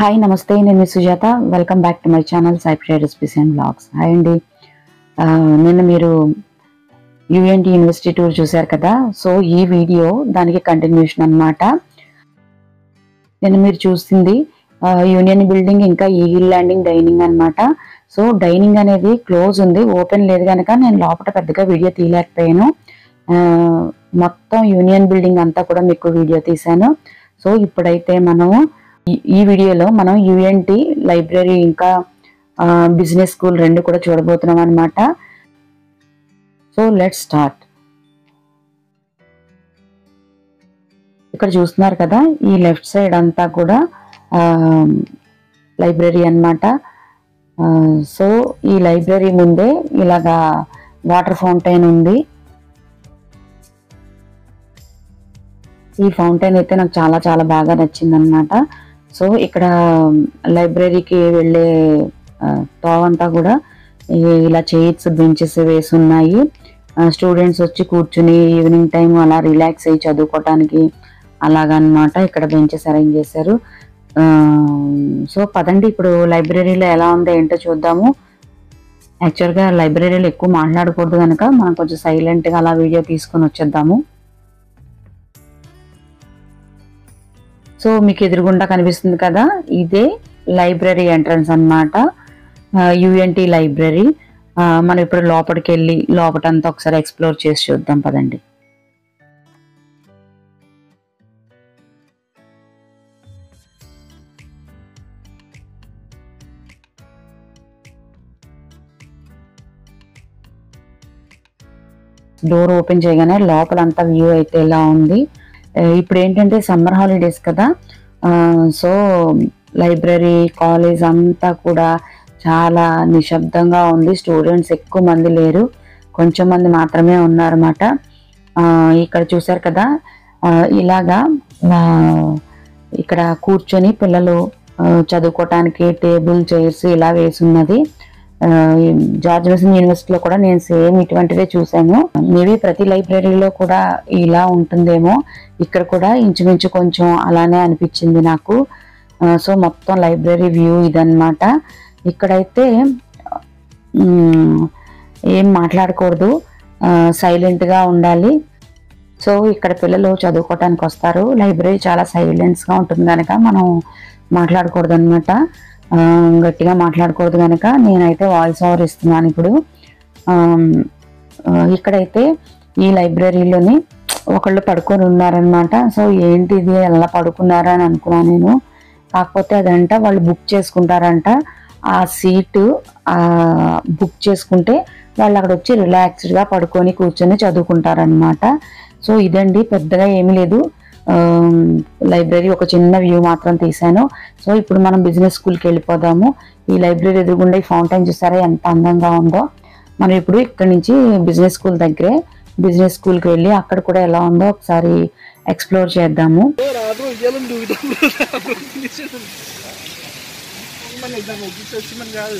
Hi నమస్తే నేను మీ Sujatha welcome back to my channel సైప్రే రెసిపీస్ అండ్ బ్లాగ్స్ హాయ్ అండి ఆ, నిన్న మీరు యుఎన్టీ యూనివర్సిటీ టూర్ చూశారు కదా సో ఈ వీడియో దానికి కంటిన్యూషన్ అన్నమాట నిన్న మీరు చూసింది ఆ, యూనియన్ బిల్డింగ్ ఇంకా ఈగిల్ ల్యాండింగ్ డైనింగ్ అన్నమాట సో డైనింగ్ అనేది క్లోజ్ ఉంది ఓపెన్ లేదు కనుక నేను లోపల పెద్దగా వీడియో తీయలేకపోయాను ఆ, మొత్తం యూనియన్ బిల్డింగ్ అంతా కూడా మీకు వీడియో తీశాను సో ఇప్పుడైతే మనము ఈ- ఈ వీడియోలో మనం యుఎన్టి లైబ్రరీ ఇంకా బిజినెస్ స్కూల్ రెండు కూడా చూడబోతున్నాం అనమాట సో లెట్ స్టార్ట్ ఇక్కడ చూస్తున్నారు కదా ఈ లెఫ్ట్ సైడ్ అంతా కూడా లైబ్రరీ అన్నమాట సో ఈ లైబ్రరీ ముందే ఇలాగా వాటర్ ఫౌంటైన్ ఉంది ఈ ఫౌంటైన్ అయితే నాకు చాలా చాలా బాగా నచ్చింది అనమాట సో ఇక్కడ లైబ్రరీకి వెళ్ళే ఆ, తోవంతా కూడా ఈ- ఇలా చైర్స్ బెంచెస్ వేసి ఉన్నాయి స్టూడెంట్స్ వచ్చి కూర్చుని ఈవినింగ్ టైం అలా రిలాక్స్ అయ్యి చదువుకోవటానికి అలాగనమాట ఇక్కడ బెంచెస్ అరేంజ్ చేశారు ఆ, సో పదండి ఇప్పుడు లైబ్రరీలో ఎలా ఉందో ఏంటో చూద్దాము యాక్చువల్గా లైబ్రరీలో ఎక్కువ మాట్లాడకూడదు కనుక మనం కొంచెం సైలెంట్గా అలా వీడియో తీసుకొని వచ్చేద్దాము సో మీకు ఎదురుగుండా కనిపిస్తుంది కదా ఇదే లైబ్రరీ ఎంట్రన్స్ అన్నమాట యుఎన్టీ లైబ్రరీ మనం ఇప్పుడు లోపలికి వెళ్ళి లోపటంతా ఒకసారి ఎక్స్ప్లోర్ చేసి చూద్దాం పదండి డోర్ ఓపెన్ చేయగానే లోపలంతా వ్యూ అయితే ఇలా ఉంది ఆ, ఇప్పుడు ఏంటంటే సమ్మర్ హాలిడేస్ కదా ఆ, సో లైబ్రరీ కాలేజ్ అంతా కూడా చాలా నిశ్శబ్దంగా ఉంది స్టూడెంట్స్ ఎక్కువ మంది లేరు కొంచెం మంది మాత్రమే ఉన్నారన్నమాట ఆ, ఇక్కడ చూశారు కదా ఆ, ఇలాగా ఆ, ఇక్కడ కూర్చొని పిల్లలు ఆ, చదువుకోవటానికి టేబుల్ చైర్స్ ఇలా వేసి ఉన్నది ఆ, జార్జ్ మెసన్ యూనివర్సిటీలో కూడా నేను సేమ్ ఇటువంటివే చూశాను మేబీ ప్రతి లైబ్రరీలో కూడా ఇలా ఉంటుందేమో ఇక్కడ కూడా ఇంచుమించు కొంచెం అలానే అనిపించింది నాకు ఆ, సో మొత్తం లైబ్రరీ వ్యూ ఇదన్నమాట ఇక్కడైతే మ్, ఏం మాట్లాడకూడదు ఆ, సైలెంట్గా ఉండాలి సో ఇక్కడ పిల్లలు చదువుకోవటానికి వస్తారు లైబ్రరీ చాలా సైలెన్స్గా ఉంటుంది కనుక మనం మాట్లాడకూడదు అనమాట గట్టిగా మాట్లాడకూడదు కనుక నేనైతే వాయిస్ ఓవర్ ఇస్తున్నాను ఇప్పుడు ఆమ్, ఆ, ఇక్కడైతే ఈ లైబ్రరీలోని ఒకళ్ళు పడుకొని ఉన్నారనమాట సో ఏంటి ఇది ఎలా పడుకున్నారా అని అనుకున్నాను నేను కాకపోతే అదంట వాళ్ళు బుక్ చేసుకుంటారంట ఆ సీటు బుక్ చేసుకుంటే వాళ్ళు అక్కడ వచ్చి రిలాక్స్డ్గా పడుకొని కూర్చొని చదువుకుంటారనమాట సో ఇదండి పెద్దగా ఏమీ లేదు లైబ్రరీ ఒక చిన్న వ్యూ మాత్రం తీశాను సో ఇప్పుడు మనం బిజినెస్ స్కూల్కి వెళ్ళిపోదాము ఈ లైబ్రరీ ఎదురుగుండా ఈ ఫౌంటైన్ చూసారా ఎంత అందంగా ఉందో మనం ఇప్పుడు ఇక్కడ నుంచి బిజినెస్ స్కూల్ దగ్గరే బిజినెస్ స్కూల్కి వెళ్ళి అక్కడ కూడా ఎలా ఉందో ఒకసారి ఎక్స్ప్లోర్ చేద్దాము రాదు ఇయ్యాలని దూకిటప్పుడు మన ఎగ్జామ్ ముగించి వచ్చి మన కాదు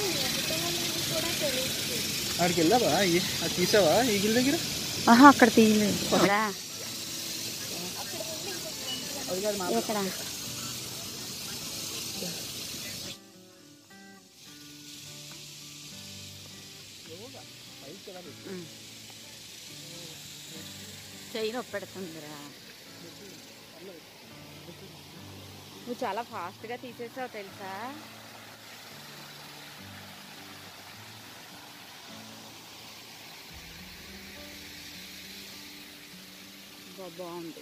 ఆడికి వెళ్ళావా అది తీసావా ఈగిల్ దగ్గర ఆహా అక్కడ తీయలేదు అది కాదు మా ఎక్కడ చెయ్యి నొప్పి పెడుతుందిరా నువ్వు చాలా ఫాస్ట్గా తీసేసావు తెలుసా బా- బాగుంది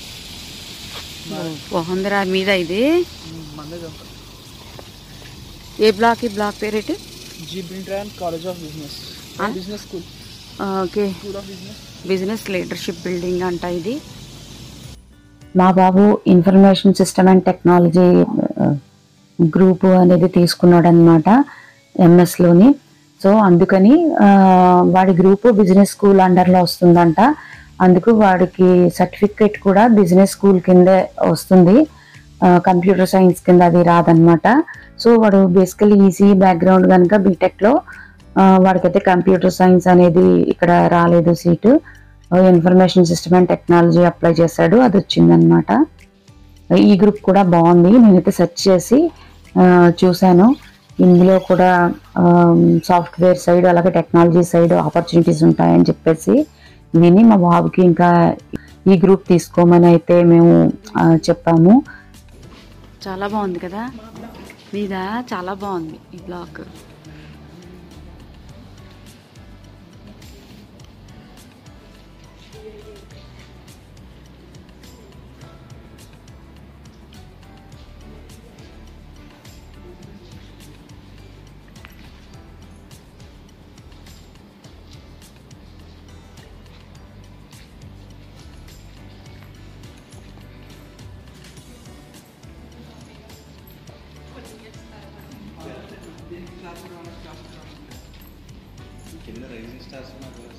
బాగుందిరా మీద ఇది మందే చంప ఏ బ్లాక్ ఈ బ్లాక్ పేరేంటి G Brint Ryan college of business Huh? Business school okay school of business business leadership building అంట ఇది మా బాబు information system and technology group అనేది తీసుకున్నాడు అనమాట ఎంఎస్లోని సో అందుకని ఆ, వాడి గ్రూప్ బిజినెస్ స్కూల్ అండర్లో వస్తుందంట అందుకు వాడికి సర్టిఫికేట్ కూడా బిజినెస్ స్కూల్ కిందే వస్తుంది కంప్యూటర్ సైన్స్ కింద అది రాదనమాట సో వాడు బేసికలీ ఈసీ బ్యాక్గ్రౌండ్ కనుక బీటెక్లో వాడికైతే కంప్యూటర్ సైన్స్ అనేది ఇక్కడ రాలేదు seat information system and technology apply చేశాడు అది వచ్చిందనమాట ఈ గ్రూప్ కూడా బాగుంది నేనైతే సెర్చ్ చేసి ఆ, చూశాను ఇందులో కూడా సాఫ్ట్వేర్ సైడ్ అలాగే టెక్నాలజీ సైడ్ ఆపర్చునిటీస్ ఉంటాయని చెప్పేసి విని మా బాబుకి ఇంకా ఈ గ్రూప్ తీసుకోమని అయితే మేము ఆ, చెప్పాము చాలా బాగుంది కదా మీద చాలా బాగుంది ఈ బ్లాక్ కింద రైజింగ్ స్టార్స్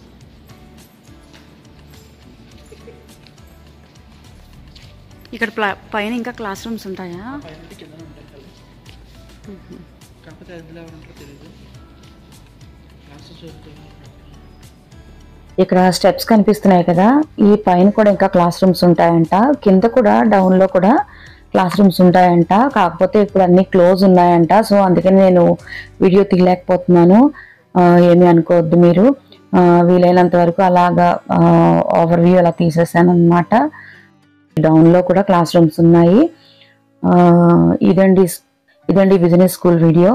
ఇక్కడ ప్ల- పైన ఇంకా క్లాస్ రూమ్స్ ఉంటాయా పైన కింద ఉంటాయి కళ్ళు కాకపోతే అందులో ఎవరు ఉంటారో తెలియదు క్లాసెస్ జరుగుతాయి ఇక్కడ స్టెప్స్ కనిపిస్తున్నాయి కదా ఈ పైన కూడా ఇంకా క్లాస్ రూమ్స్ ఉంటాయంట కింద కూడా డౌన్ లో కూడా క్లాస్ రూమ్స్ ఉంటాయంట కాకపోతే ఇప్పుడు అన్ని క్లోజ్ ఉన్నాయంట సో అందుకని నేను వీడియో తీయలేకపోతున్నాను ఆ, ఏమీ అనుకోవద్దు మీరు ఆ, వీలైనంత వరకు అలాగా ఓవర్ వ్యూ అలా తీసేసాను అనమాట డౌన్ లో కూడా క్లాస్ రూమ్స్ ఉన్నాయి ఆ, ఇదండి ఇదండి business school video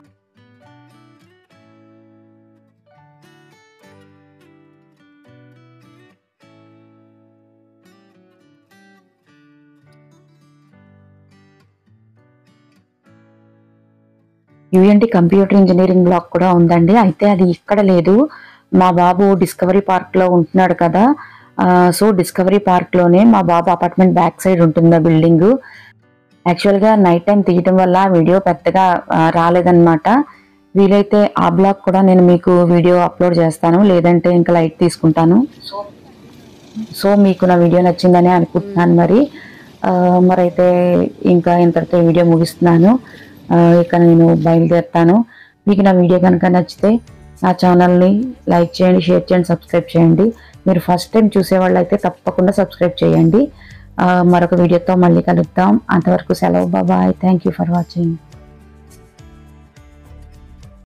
UNT computer engineering block కూడా ఉందండి అయితే అది ఇక్కడ లేదు మా బాబు డిస్కవరీ పార్క్ లో ఉంటున్నాడు కదా ఆ, సో డిస్కవరీ పార్క్ లోనే మా బాబు అపార్ట్మెంట్ బ్యాక్ సైడ్ ఉంటుంది ఆ బిల్డింగ్ యాక్చువల్ గా నైట్ టైం తీయటం వల్ల వీడియో పెద్దగా ఆ, రాలేదన్నమాట వీలైతే ఆ బ్లాగ్ కూడా నేను మీకు వీడియో అప్లోడ్ చేస్తాను లేదంటే ఇంకా లైట్ తీసుకుంటాను సో మీకు నా వీడియో నచ్చిందని అనుకుంటున్నాను మరి ఆ, మరైతే ఇంకా ఇంతటితో ఈ వీడియో ముగిస్తున్నాను ఆ, ఇక నేను బయలుదేరుతాను మీకు నా వీడియో కనుక నచ్చితే నా ఛానల్ని లైక్ చేయండి షేర్ చేయండి సబ్స్క్రైబ్ చేయండి మీరు ఫస్ట్ టైం చూసేవాళ్ళు అయితే తప్పకుండా సబ్స్క్రైబ్ చేయండి ఆ, మరొక వీడియోతో మళ్ళీ కలుద్దాం అంతవరకు సెలవు బాబాయ్ థ్యాంక్ యూ ఫర్ వాచింగ్